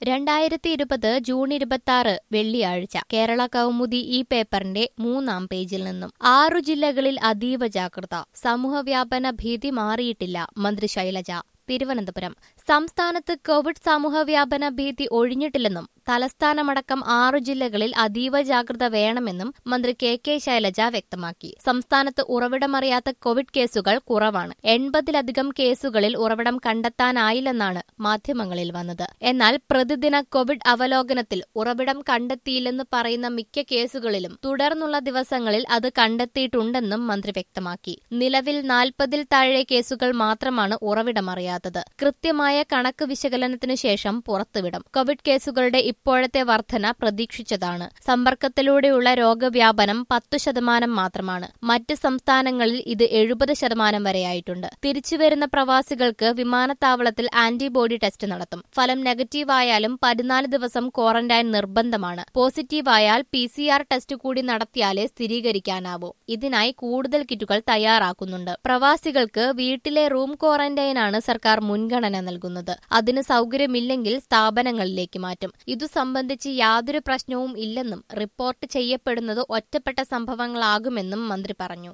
രണ്ടായിരത്തി ഇരുപത് ജൂൺ ഇരുപത്തി ആറ് വെള്ളിയാഴ്ച കേരള കൗമുദി ഈ പേപ്പറിന്റെ മൂന്നാം പേജിൽ നിന്നും ആറു ജില്ലകളിൽ അതീവ ജാഗ്രത സമൂഹവ്യാപന ഭീതി മാറിയിട്ടില്ല മന്ത്രി ശൈലജ തിരുവനന്തപുരം സംസ്ഥാനത്ത് കോവിഡ് സമൂഹവ്യാപന ഭീതി ഒഴിഞ്ഞിട്ടില്ലെന്നും തലസ്ഥാനമടക്കം ആറു ജില്ലകളിൽ അതീവ ജാഗ്രത വേണമെന്നും മന്ത്രി കെ കെ ശൈലജ വ്യക്തമാക്കി സംസ്ഥാനത്ത് ഉറവിടമറിയാത്ത കോവിഡ് കേസുകൾ കുറവാണ് എൺപതിലധികം കേസുകളിൽ ഉറവിടം കണ്ടെത്താനായില്ലെന്നാണ് മാധ്യമങ്ങളിൽ വന്നത് എന്നാൽ പ്രതിദിന കോവിഡ് അവലോകനത്തിൽ ഉറവിടം കണ്ടെത്തിയില്ലെന്ന് പറയുന്ന മിക്ക കേസുകളിലും തുടർന്നുള്ള ദിവസങ്ങളിൽ അത് കണ്ടെത്തിയിട്ടുണ്ടെന്നും മന്ത്രി വ്യക്തമാക്കി നിലവിൽ നാൽപ്പതിൽ താഴെ കേസുകൾ മാത്രമാണ് ഉറവിടമറിയാത്തത് കൃത്യമായ കണക്ക് വിശകലനത്തിനു ശേഷം പുറത്തുവിടും കോവിഡ് കേസുകളുടെ ഇപ്പോഴത്തെ വർധന പ്രതീക്ഷിച്ചതാണ് സമ്പർക്കത്തിലൂടെയുള്ള രോഗവ്യാപനം പത്തു ശതമാനം മാത്രമാണ് മറ്റ് സംസ്ഥാനങ്ങളിൽ ഇത് എഴുപത് ശതമാനം വരെയായിട്ടുണ്ട് തിരിച്ചുവരുന്ന പ്രവാസികൾക്ക് വിമാനത്താവളത്തിൽ ആന്റിബോഡി ടെസ്റ്റ് നടത്തും ഫലം നെഗറ്റീവായാലും പതിനാല് ദിവസം ക്വാറന്റൈൻ നിർബന്ധമാണ് പോസിറ്റീവായാൽ പി സി ആർ ടെസ്റ്റ് കൂടി നടത്തിയാലേ സ്ഥിരീകരിക്കാനാവൂ ഇതിനായി കൂടുതൽ കിറ്റുകൾ തയ്യാറാക്കുന്നുണ്ട് പ്രവാസികൾക്ക് വീട്ടിലെ റൂം ക്വാറന്റൈനാണ് സർക്കാർ മുൻഗണന നൽകുന്നത് അതിന് സൗകര്യമില്ലെങ്കിൽ സ്ഥാപനങ്ങളിലേക്ക് മാറ്റും ഇതു സംബന്ധിച്ച് യാതൊരു പ്രശ്നവും ഇല്ലെന്നും റിപ്പോർട്ട് ചെയ്യപ്പെടുന്നത് ഒറ്റപ്പെട്ട സംഭവങ്ങളാകുമെന്നും മന്ത്രി പറഞ്ഞു